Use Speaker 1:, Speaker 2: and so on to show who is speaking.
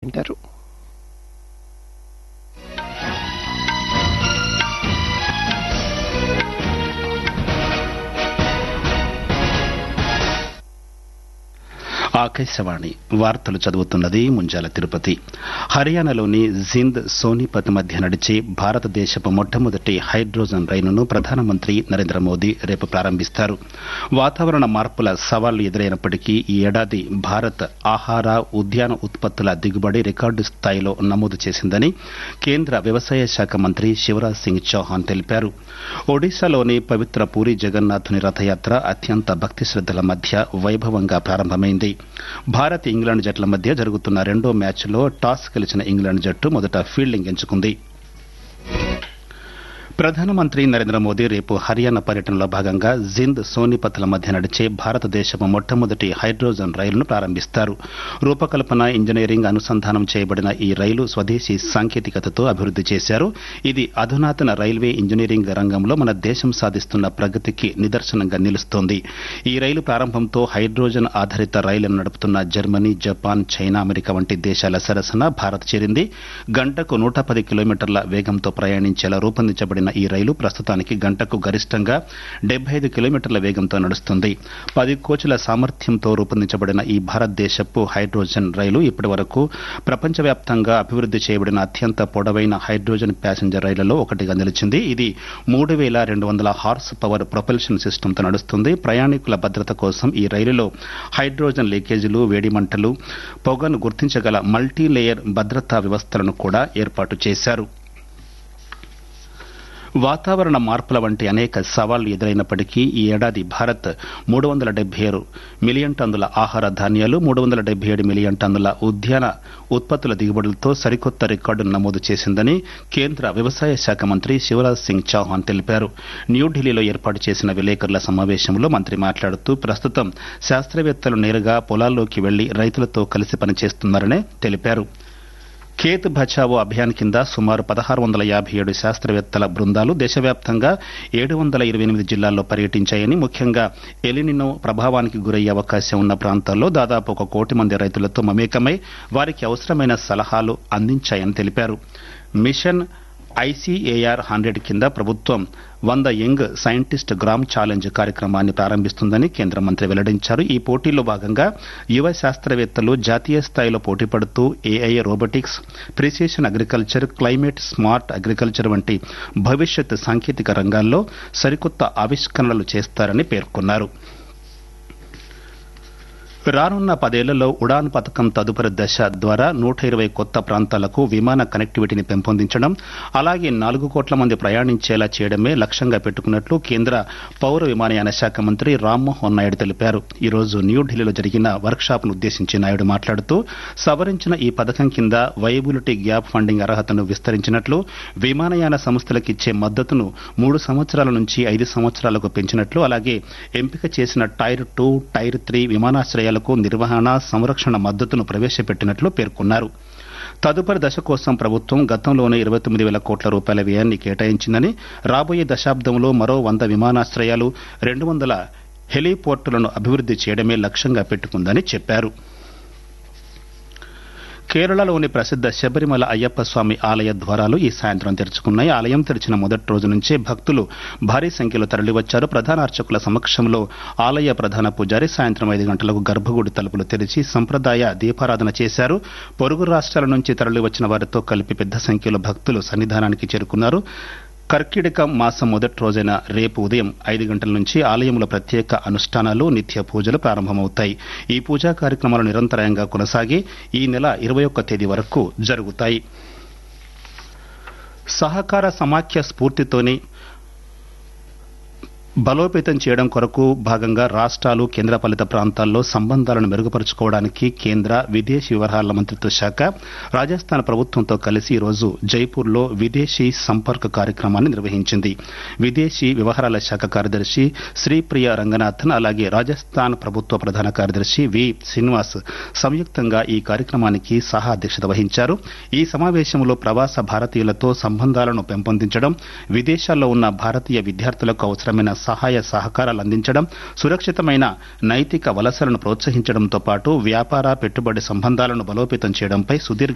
Speaker 1: వింటారు
Speaker 2: ఆకాశవాణి వార్తలు చదువుతున్నది ముంజాల తిరుపతి హర్యానాలోని జింద్ సోనిపత్ మధ్య నడిచే భారతదేశపు మొట్టమొదటి హైడ్రోజన్ రైలును ప్రధానమంత్రి నరేంద్ర మోదీ రేపు ప్రారంభిస్తారు వాతావరణ మార్పుల సవాళ్లు ఎదురైనప్పటికీ ఈ ఏడాది భారత్ ఆహార ఉద్యాన ఉత్పత్తుల దిగుబడి రికార్డు స్థాయిలో నమోదు చేసిందని కేంద్ర వ్యవసాయ శాఖ మంత్రి శివరాజ్ సింగ్ చౌహాన్ తెలిపారు ఒడిశాలోని పవిత్ర పూరి జగన్నాథుని రథయాత్ర అత్యంత భక్తి శ్రద్దల మధ్య వైభవంగా ప్రారంభమైంది భారత్ ఇంగ్లాండ్ జట్ల మధ్య జరుగుతున్న రెండో మ్యాచ్లో టాస్ గెలిచిన ఇంగ్లాండ్ జట్టు మొదట ఫీల్డింగ్ ఎంచుకుంది ప్రధానమంత్రి నరేంద్ర మోదీ రేపు హర్యానా పర్యటనలో భాగంగా జింద్ సోనిపత్ల మధ్య నడిచే భారతదేశపు మొట్టమొదటి హైడ్రోజన్ రైలును ప్రారంభిస్తారు రూపకల్పన ఇంజనీరింగ్ అనుసంధానం చేయబడిన ఈ రైలు స్వదేశీ సాంకేతికతతో అభివృద్ది చేశారు ఇది అధునాతన రైల్వే ఇంజనీరింగ్ రంగంలో మన దేశం సాధిస్తున్న ప్రగతికి నిదర్శనంగా నిలుస్తోంది ఈ రైలు ప్రారంభంతో హైడ్రోజన్ ఆధారిత రైళ్లను నడుపుతున్న జర్మనీ జపాన్ చైనా అమెరికా వంటి దేశాల సరసన భారత్ చేరింది గంటకు నూట పది కిలోమీటర్ల వేగంతో ప్రయాణించేలా రూపొందించబడిన ఈ రైలు ప్రస్తుతానికి గంటకు గరిష్టంగా డెబ్బై ఐదు కిలోమీటర్ల వేగంతో నడుస్తుంది పది కోచ్ల సామర్థ్యంతో రూపొందించబడిన ఈ భారతదేశపు హైడ్రోజన్ రైలు ఇప్పటి వరకు ప్రపంచవ్యాప్తంగా అభివృద్ది చేయబడిన అత్యంత పొడవైన హైడ్రోజన్ ప్యాసింజర్ రైళ్లలో ఒకటిగా నిలిచింది ఇది మూడు వేల రెండు వందల హార్స్ పవర్ ప్రొపల్షన్ సిస్టంతో నడుస్తుంది ప్రయాణికుల భద్రత కోసం ఈ రైలులో హైడ్రోజన్ లీకేజీలు వేడిమంటలు పొగను గుర్తించగల మల్టీ లేయర్ భద్రతా వ్యవస్థలను కూడా ఏర్పాటు చేశారు వాతావరణ మార్పుల వంటి అనేక సవాళ్లు ఎదురైనప్పటికీ ఈ ఏడాది భారత్ మూడు వందల డెబ్బై ఆరు మిలియన్ టన్నుల ఆహార ధాన్యాలు మూడు వందల డెబ్బై ఏడు మిలియన్ టన్నుల ఉద్యాన ఉత్పత్తుల దిగుబడులతో సరికొత్త రికార్డును నమోదు చేసిందని కేంద్ర వ్యవసాయ శాఖ మంత్రి శివరాజ్ సింగ్ చౌహాన్ తెలిపారు న్యూఢిల్లీలో ఏర్పాటు చేసిన విలేకరుల సమావేశంలో మంత్రి మాట్లాడుతూ ప్రస్తుతం శాస్త్రవేత్తలు నేరుగా పొలాల్లోకి వెళ్లి రైతులతో కలిసి పనిచేస్తున్నారని తెలిపారు ఖేత్ బచావో అభియాన్ కింద సుమారు పదహారు వందల యాభై ఏడు శాస్త్రవేత్తల బృందాలు దేశవ్యాప్తంగా ఏడు వందల ఇరవై ఎనిమిది జిల్లాల్లో పర్యటించాయని ముఖ్యంగా ఎలినినో ప్రభావానికి గురయ్యే అవకాశం ఉన్న ప్రాంతాల్లో దాదాపు ఒక కోటి మంది రైతులతో మమేకమై వారికి అవసరమైన సలహాలు అందించాయని తెలిపారు మిషన్ ఐసీఏఆర్ హండ్రెడ్ కింద ప్రభుత్వం వంద యంగ్ సైంటిస్ట్ గ్రామ్ ఛాలెంజ్ కార్యక్రమాన్ని ప్రారంభిస్తుందని కేంద్ర మంత్రి వెల్లడించారు ఈ పోటీలో భాగంగా యువ శాస్త్రవేత్తలు జాతీయ స్థాయిలో పోటీపడుతూ AI robotics precision agriculture climate smart agriculture వంటి భవిష్యత్ సాంకేతిక రంగాల్లో సరికొత్త ఆవిష్కరణలు చేస్తారని పేర్కొన్నారు రానున్న పదేళ్లలో ఉడాన్ పథకం తదుపరి దశ ద్వారా నూట ఇరవై కొత్త ప్రాంతాలకు విమాన కనెక్టివిటీని పెంపొందించడం అలాగే నాలుగు కోట్ల మంది ప్రయాణించేలా చేయడమే లక్ష్యంగా పెట్టుకున్నట్లు కేంద్ర పౌర విమానయాన శాఖ మంత్రి రామ్మోహన్ నాయుడు తెలిపారు ఈ రోజు న్యూఢిల్లీలో జరిగిన వర్క్షాప్ను ఉద్దేశించి నాయుడు మాట్లాడుతూ సవరించిన ఈ పథకం కింద వైబిలిటీ గ్యాప్ ఫండింగ్ అర్హతను విస్తరించినట్లు విమానయాన సంస్థలకు ఇచ్చే మద్దతును మూడు సంవత్సరాల నుంచి ఐదు సంవత్సరాలకు పెంచినట్లు అలాగే ఎంపిక చేసిన టైర్ టూ టైర్ త్రీ విమానాశ్రయాలకు నిర్వహణ సంరక్షణ మద్దతును ప్రవేశపెట్టినట్లు పేర్కొన్నారు తదుపరి దశ కోసం ప్రభుత్వం గతంలోనే ఇరవై తొమ్మిది వేల కోట్ల రూపాయల వ్యయాన్ని కేటాయించిందని రాబోయే దశాబ్దంలో మరో వంద విమానాశ్రయాలు రెండు వందల హెలీపోర్టులను అభివృద్ది చేయడమే లక్ష్యంగా పెట్టుకుందని చెప్పారు కేరళలోని ప్రసిద్ధ శబరిమల అయ్యప్ప స్వామి ఆలయ ద్వారాలు ఈ సాయంత్రం తెరుచుకున్నాయి ఆలయం తెరిచిన మొదటి రోజు నుంచే భక్తులు భారీ సంఖ్యలో తరలివచ్చారు ప్రధాన అర్చకుల సమక్షంలో ఆలయ ప్రధాన పూజారి సాయంత్రం ఐదు గంటలకు గర్భగుడి తలుపులు తెరిచి సంప్రదాయ దీపారాధన చేశారు పొరుగు రాష్ట్రాల నుంచి తరలివచ్చిన వారితో కలిపి పెద్ద సంఖ్యలో భక్తులు సన్నిధానానికి చేరుకున్నారు కర్కిటక మాసం మొదటి రోజైన రేపు ఉదయం ఐదు గంటల నుంచి ఆలయంలో ప్రత్యేక అనుష్ఠానాలు నిత్య పూజలు ప్రారంభమవుతాయి ఈ పూజా కార్యక్రమాలు నిరంతరాయంగా కొనసాగి ఈ నెల ఇరవై ఒక్క తేదీ వరకు జరుగుతాయి సహకార సమాఖ్య స్ఫూర్తితోనే బలోపేతం చేయడం కొరకు భాగంగా రాష్ట్రాలు కేంద్రపాలిత ప్రాంతాల్లో సంబంధాలను మెరుగుపరుచుకోవడానికి కేంద్ర విదేశీ వ్యవహారాల మంత్రిత్వ శాఖ రాజస్థాన్ ప్రభుత్వంతో కలిసి ఈరోజు జైపూర్లో విదేశీ సంపర్క కార్యక్రమాన్ని నిర్వహించింది విదేశీ వ్యవహారాల శాఖ కార్యదర్శి శ్రీప్రియ రంగనాథన్ అలాగే రాజస్థాన్ ప్రభుత్వ ప్రధాన కార్యదర్శి వి శ్రీనివాస్ సంయుక్తంగా ఈ కార్యక్రమానికి సహా అధ్యక్షత వహించారు ఈ సమావేశంలో ప్రవాస భారతీయులతో సంబంధాలను పెంపొందించడం విదేశాల్లో ఉన్న భారతీయ విద్యార్థులకు అవసరమైన సహాయ సహకారాలు అందించడం సురక్షితమైన నైతిక వలసలను ప్రోత్సహించడంతో పాటు వ్యాపార పెట్టుబడి సంబంధాలను బలోపేతం చేయడంపై సుదీర్ఘ